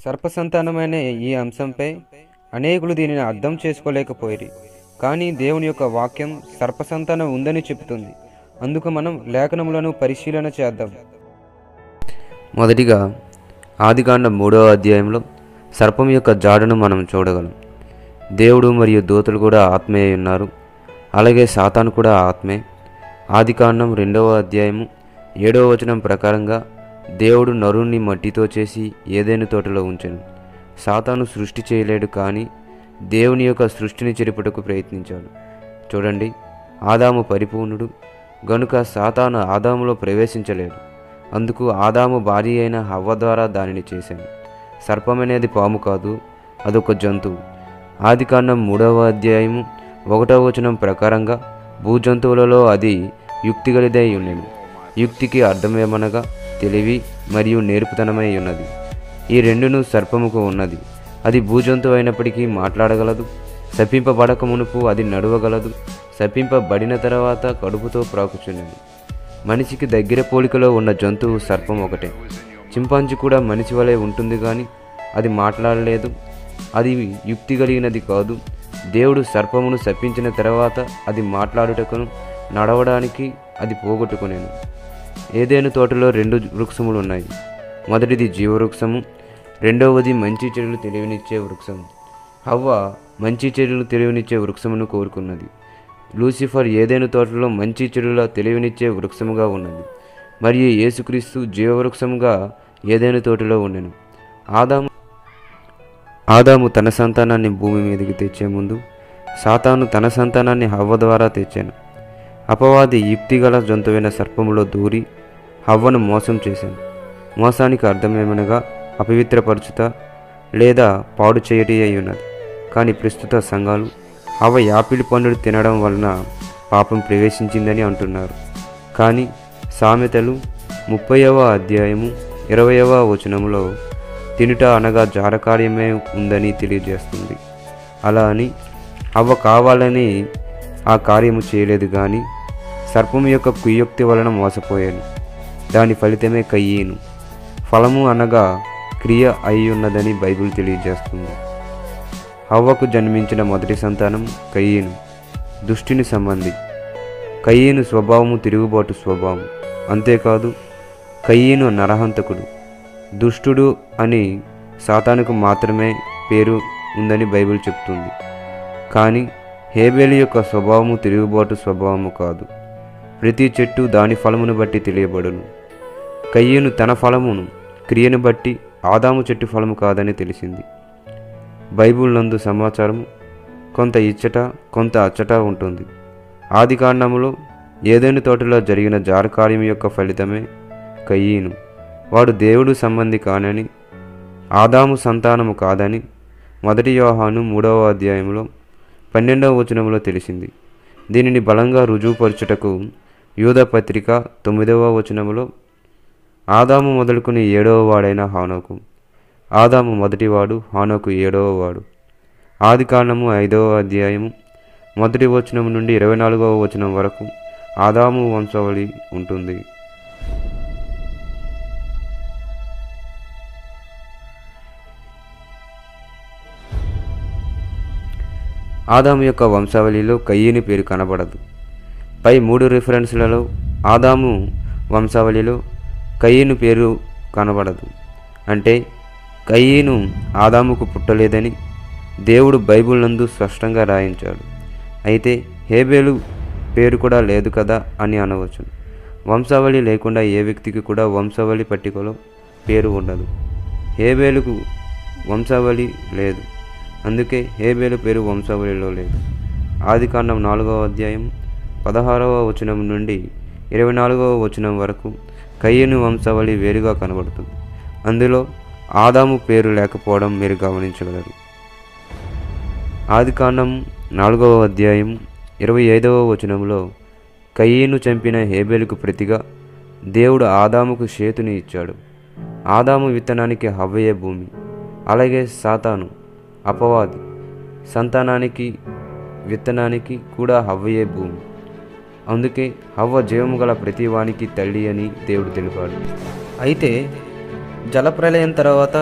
సర్పసంతానమైన ఈ అంశంపై అనేకులు దీనిని అర్థం చేసుకోలేకపోయిరి కానీ దేవుని యొక్క వాక్యం సర్పసంతానం ఉందని చెబుతుంది అందుకు మనం లేఖనములను పరిశీలన చేద్దాం మొదటిగా ఆదికాండం మూడవ అధ్యాయంలో సర్పం యొక్క జాడును మనం చూడగలం దేవుడు మరియు దూతలు కూడా ఆత్మే అయి ఉన్నారు అలాగే సాతాను కూడా ఆత్మే ఆదికాండం రెండవ అధ్యాయము ఏడవ వచనం ప్రకారంగా దేవుడు నరుణ్ణి మట్టితో చేసి ఏదైనా తోటలో ఉంచెను సాతాను సృష్టి చేయలేడు కానీ దేవుని యొక్క సృష్టిని చెరుపుటకు ప్రయత్నించాడు చూడండి ఆదాము పరిపూర్ణుడు గనుక సాతాను ఆదాములో ప్రవేశించలేడు అందుకు ఆదాము భార్య అయిన హవ్వ ద్వారా దానిని చేశాను సర్పం అనేది పాము కాదు అదొక జంతువు ఆదికాండం మూడవ అధ్యాయము ఒకటవ వచనం ప్రకారంగా భూజంతువులలో అది యుక్తిగలిదై ఉండేను యుక్తికి అర్థమేమనగా తెలివి మరియు నేర్పుతనమై ఉన్నది ఈ రెండును సర్పముకు ఉన్నది అది భూజంతువు అయినప్పటికీ మాట్లాడగలదు శపింపబడక మునుపు అది నడవగలదు శపింపబడిన తర్వాత కడుపుతో ప్రాకుచున్నది మనిషికి దగ్గర పోలికలో ఉన్న జంతువు సర్పం ఒకటే చింపాంజీ కూడా మనిషి వలె ఉంటుంది కానీ అది మాట్లాడలేదు అది యుక్తి కలిగినది కాదు దేవుడు సర్పమును శపించిన తర్వాత అది మాట్లాడుటకును నడవడానికి అది పోగొట్టుకునేను ఏదేను తోటలో రెండు వృక్షములు ఉన్నాయి మొదటిది జీవవృక్షము రెండవది మంచి చెడులు తెలివినిచ్చే వృక్షము హవ్వ మంచి చెడులు తెలివినిచ్చే వృక్షమును కోరుకున్నది లూసిఫర్ ఏదైనా తోటలో మంచి చెడుల తెలివినిచ్చే వృక్షముగా ఉన్నది మరియు యేసుక్రీస్తు జీవవృక్షముగా ఏదైనా తోటలో ఉండెను ఆదాము ఆదాము తన సంతానాన్ని భూమి మీదకి తెచ్చే ముందు సాతాను తన సంతానాన్ని హవ్వ ద్వారా తెచ్చాను అపవాది యుక్తిగల జంతువైన సర్పములో దూరి హవ్వను మోసం చేశాను మోసానికి అర్థమేమనగా అపవిత్రపరచుట లేదా పాడు చేయటి అయి ఉన్నది కానీ ప్రస్తుత సంఘాలు హవ్వ యాపిల్ పండును తినడం వలన పాపం ప్రవేశించిందని అంటున్నారు కానీ సామెతలు ముప్పైవ అధ్యాయము ఇరవయవ వచనములో తినుట అనగా జారకార్యమే ఉందని తెలియజేస్తుంది అలా అని అవ్వ కావాలని ఆ కార్యము చేయలేదు కానీ సర్పం యొక్క కుయుక్తి వలన మోసపోయాను దాని ఫలితమే కయ్యేను ఫలము అనగా క్రియ అయి ఉన్నదని బైబిల్ తెలియజేస్తుంది హవ్వకు జన్మించిన మొదటి సంతానం కయ్యేను దుష్టిని సంబంధి కయ్యేను స్వభావము తిరుగుబాటు స్వభావం అంతేకాదు కయ్యేను నరహంతకుడు దుష్టుడు అని సాతానుకు మాత్రమే పేరు ఉందని బైబిల్ చెప్తుంది కానీ హేబేలు యొక్క స్వభావము తిరుగుబాటు స్వభావము కాదు ప్రతి చెట్టు దాని ఫలమును బట్టి తెలియబడును కయ్యను తన ఫలమును క్రియను బట్టి ఆదాము చెట్టు ఫలము కాదని తెలిసింది బైబిల్ నందు సమాచారం కొంత ఇచ్చట కొంత అచ్చట ఉంటుంది ఆది కాండములో ఏదైనా తోటలో జరిగిన జారకార్యం యొక్క ఫలితమే కయ్యను వాడు దేవుడు సంబంధి కానని ఆదాము సంతానము కాదని మొదటి యోహాను మూడవ అధ్యాయంలో పన్నెండవ వచనంలో తెలిసింది దీనిని బలంగా రుజువుపరచుటకు యూద పత్రిక తొమ్మిదవ వచనములో ఆదాము మొదలుకుని ఏడవ వాడైన హానోకు ఆదాము మొదటివాడు హానోకు ఏడవ వాడు ఆది కాండము ఐదవ అధ్యాయము మొదటి వచనం నుండి ఇరవై నాలుగవ వచనం వరకు ఆదాము వంశావళి ఉంటుంది ఆదాము యొక్క వంశావళిలో కయ్యని పేరు కనబడదు పై మూడు రిఫరెన్స్లలో ఆదాము వంశావళిలో కయ్యను పేరు కనబడదు అంటే కయ్యను ఆదాముకు పుట్టలేదని దేవుడు బైబిల్ నందు స్పష్టంగా రాయించాడు అయితే హేబేలు పేరు కూడా లేదు కదా అని అనవచ్చు వంశావళి లేకుండా ఏ వ్యక్తికి కూడా వంశావళి పట్టికలో పేరు ఉండదు హేబేలుకు వంశావళి లేదు అందుకే హేబేలు పేరు వంశావళిలో లేదు ఆదికాండం నాలుగవ అధ్యాయం పదహారవ వచనం నుండి ఇరవై నాలుగవ వచనం వరకు కయ్యను వంశావళి వేరుగా కనబడుతుంది అందులో ఆదాము పేరు లేకపోవడం మీరు గమనించగలరు ఆదికాండం నాలుగవ అధ్యాయం ఇరవై ఐదవ వచనంలో కయ్యేను చంపిన హేబేలుకు ప్రతిగా దేవుడు ఆదాముకు చేతుని ఇచ్చాడు ఆదాము విత్తనానికి హవ్వయే భూమి అలాగే సాతాను అపవాది సంతానానికి విత్తనానికి కూడా హవ్వయే భూమి అందుకే హవ్వ జీవము గల ప్రతి వానికి తల్లి అని దేవుడు తెలిపాడు అయితే జలప్రలయం తర్వాత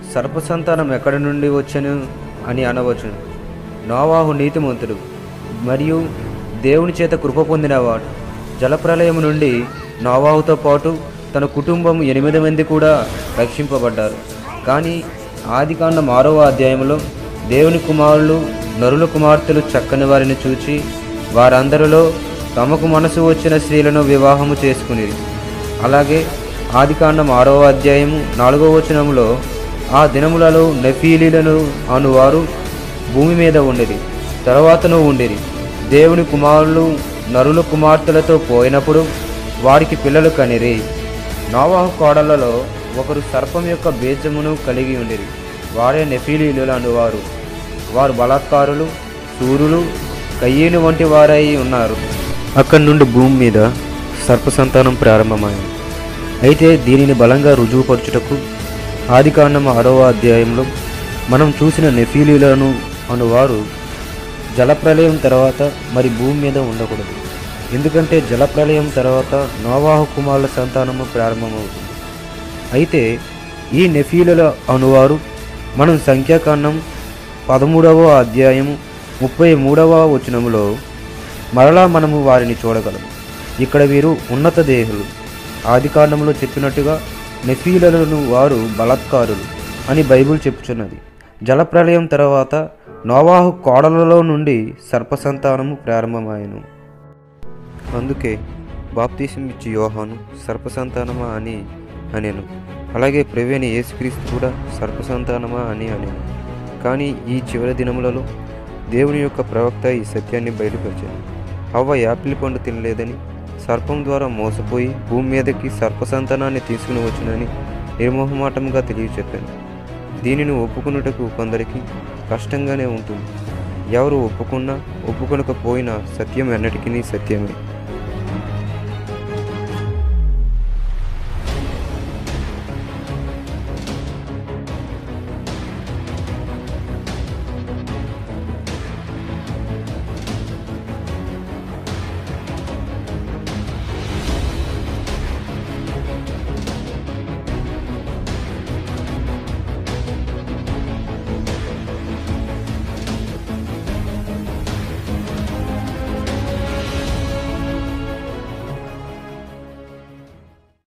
సర్పసంతానం ఎక్కడి నుండి వచ్చను అని అనవచ్చును నోవాహు నీతిమంతుడు మరియు దేవుని చేత కృప పొందినవాడు జలప్రలయం నుండి నోవాహుతో పాటు తన కుటుంబం ఎనిమిది మంది కూడా రక్షింపబడ్డారు కానీ ఆదికాండం ఆరవ అధ్యాయంలో దేవుని కుమారులు నరుల కుమార్తెలు చక్కని వారిని చూచి వారందరిలో తమకు మనసు వచ్చిన స్త్రీలను వివాహము చేసుకుని అలాగే ఆదికాండం ఆరవ అధ్యాయము నాలుగవ వచనంలో ఆ దినములలో నెఫీలీలను అనువారు భూమి మీద ఉండిరి తర్వాతను ఉండిరి దేవుని కుమారులు నరుల కుమార్తెలతో పోయినప్పుడు వారికి పిల్లలు కనిరి నోవాహు కోడళ్లలో ఒకరు సర్పం యొక్క బీజమును కలిగి ఉండిరి వారే నెఫీలీలు అనువారు వారు బలాత్కారులు సూర్యులు కయ్యేను వంటి వారై ఉన్నారు అక్కడి నుండి భూమి మీద సర్పసంతానం ప్రారంభమైంది అయితే దీనిని బలంగా రుజువుపరచుటకు ఆదికాండం ఆరవ అధ్యాయంలో మనం చూసిన నెఫీలీలను అనువారు జలప్రలయం తర్వాత మరి భూమి మీద ఉండకూడదు ఎందుకంటే జలప్రలయం తర్వాత నోవాహు కుమారుల సంతానము ప్రారంభమవుతుంది అయితే ఈ నెఫీలుల అనువారు మనం సంఖ్యాకాండం పదమూడవ అధ్యాయము ముప్పై మూడవ వచనములో మరలా మనము వారిని చూడగలము ఇక్కడ వీరు ఉన్నత దేహులు ఆదికాండంలో చెప్పినట్టుగా నెఫీలను వారు బలాత్కారులు అని బైబిల్ చెప్పుచున్నది జలప్రలయం తర్వాత నోవాహు కోడలలో నుండి సర్పసంతానము ప్రారంభమాయను అందుకే బాప్తీసం ఇచ్చి యోహాను సర్పసంతానమా అని అనేను అలాగే ప్రవేణి యేసుక్రీస్తు కూడా సర్పసంతానమా అని అనేను కానీ ఈ చివరి దినములలో దేవుని యొక్క ప్రవక్త ఈ సత్యాన్ని బయలుపరిచాను హవ్వ యాపిల్ పండు తినలేదని సర్పం ద్వారా మోసపోయి భూమి మీదకి సర్పసంతానాన్ని తీసుకుని వచ్చునని నిర్మోహమాటంగా తెలియచెప్పాను దీనిని ఒప్పుకున్నటకు కొందరికి కష్టంగానే ఉంటుంది ఎవరు ఒప్పుకున్నా ఒప్పుకొనకపోయినా సత్యం ఎన్నటికీ సత్యమే